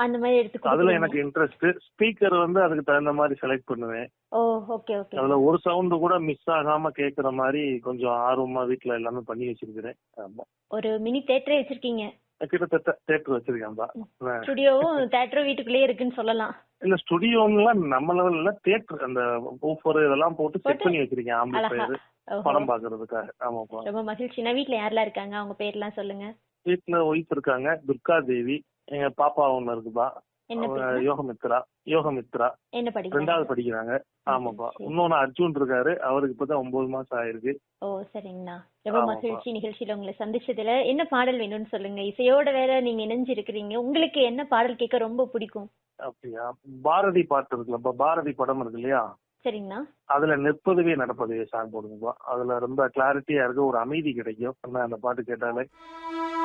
அந்த மாதிரி எடுத்து அதுல கொடுக்குறீங்க. எனக்கு இன்ட்ரெஸ்ட் ஸ்பீக்கர் வந்து அதுக்கு தகுந்த மாதிரி செலக்ட் பண்ணுவேன் ஓ ஓகே ஓகே அதுல ஒரு சவுண்ட் கூட மிஸ் ஆகாம கேக்குற மாதிரி கொஞ்சம் ஆர்வமா வீட்ல எல்லாமே பண்ணி வச்சிருக்கிறேன் ஆமா ஒரு மினி தேட்டரே வச்சிருக்கீங்க கிட்டத்தட்ட தேட்டர் வச்சிருக்கேன் தான் ஸ்டுடியோவும் தேட்டரும் வீட்டுக்குள்ளேயே இருக்குன்னு சொல்லலாம் இல்ல ஸ்டுடியோலாம் நம்ம லெவல்ல தேட்டர் அந்த ஊஃபர் இதெல்லாம் போட்டு செட் போட்டு? பண்ணி வச்சிருக்கேன் அழகா ஆம்பிளிஃபயர் ஓஹோ. படம் பாக்குறதுக்காக ஆமாப்பா ரொம்ப மகிழ்ச்சி நான் வீட்ல யாரெல்லாம் இருக்காங்க அவங்க பேர்லாம் சொல்லுங்க வீட்டுல ஒய்ஃப் இருக்காங்க துர்கா தேவி எங்க பாப்பா ஒண்ணு இருக்குப்பா என்ன அவங்க பேரு யோகமித்ரா யோகமித்ரா என்ன படிக்கிறாங்க ரெண்டாவது படிக்கிறாங்க ஆமாப்பா சரி. இன்னொன்னு அர்ஜுன் இருக்காரு அவருக்கு இப்பதான் ஒன்பது மாசம் ஆயிருக்கு ஓ சரிங்கண்ணா ரொம்ப ஆமாப்பா. மகிழ்ச்சி நிகழ்ச்சியில உங்களை சந்திச்சதுல என்ன பாடல் வேணும்னு சொல்லுங்க இசையோட வேற நீங்க இணைஞ்சு இருக்கிறீங்க உங்களுக்கு என்ன பாடல் கேட்க ரொம்ப பிடிக்கும் அப்படியா பாரதி பாட்டு இருக்குல்லப்பா பாரதி படம் இருக்கு இல்லையா சரிங்கண்ணா அதுல நிற்பதுவே நடப்பதுவே சாங் போடுங்கப்பா அதுல ரொம்ப கிளாரிட்டியா இருக்கு ஒரு அமைதி கிடைக்கும் அந்த பாட்டு கேட்டாலே